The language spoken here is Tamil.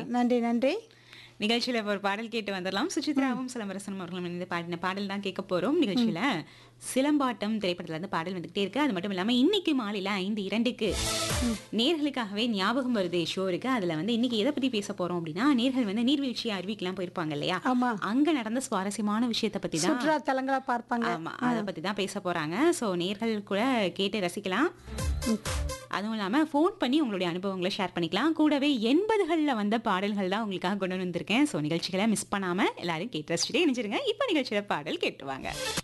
நன்றி நன்றி நிகழ்ச்சியில ஒரு பாடல் கேட்டு வந்துடலாம் சுசித்ராவும் சிலம்பரசனும் அவர்களும் இணைந்து பாடின பாடல் தான் கேட்க போறோம் நிகழ்ச்சியில சிலம்பாட்டம் திரைப்படத்துல இருந்து பாடல் வந்துகிட்டே இருக்கு அது மட்டும் இல்லாம இன்னைக்கு மாலையில ஐந்து இரண்டுக்கு நேர்களுக்காகவே ஞாபகம் வருது ஷோ இருக்கு அதுல வந்து இன்னைக்கு எதை பத்தி பேச போறோம் அப்படின்னா நேர்கள் வந்து நீர்வீழ்ச்சி அருவிக்கெல்லாம் போயிருப்பாங்க இல்லையா ஆமா அங்க நடந்த சுவாரஸ்யமான விஷயத்தை பத்தி தான் சுற்றுலா தலங்களா பார்ப்பாங்க ஆமா அதை பத்தி தான் பேச போறாங்க சோ நேர்கள் கூட கேட்டு ரசிக்கலாம் அதுவும் இல்லாம ஃபோன் பண்ணி உங்களுடைய அனுபவங்களை ஷேர் பண்ணிக்கலாம் கூடவே எண்பதுகளில் வந்த பாடல்கள் தான் உங்களுக்காக கொண்டு வந்திருக்கேன் ஸோ நிகழ்ச்சிகளை மிஸ் பண்ணாம எல்லாரும் கேட்டு ரசிச்சுட்டே இணைஞ்சிருங்க இப்போ நிகழ்ச்சியில பாடல் கேட்டுவாங்க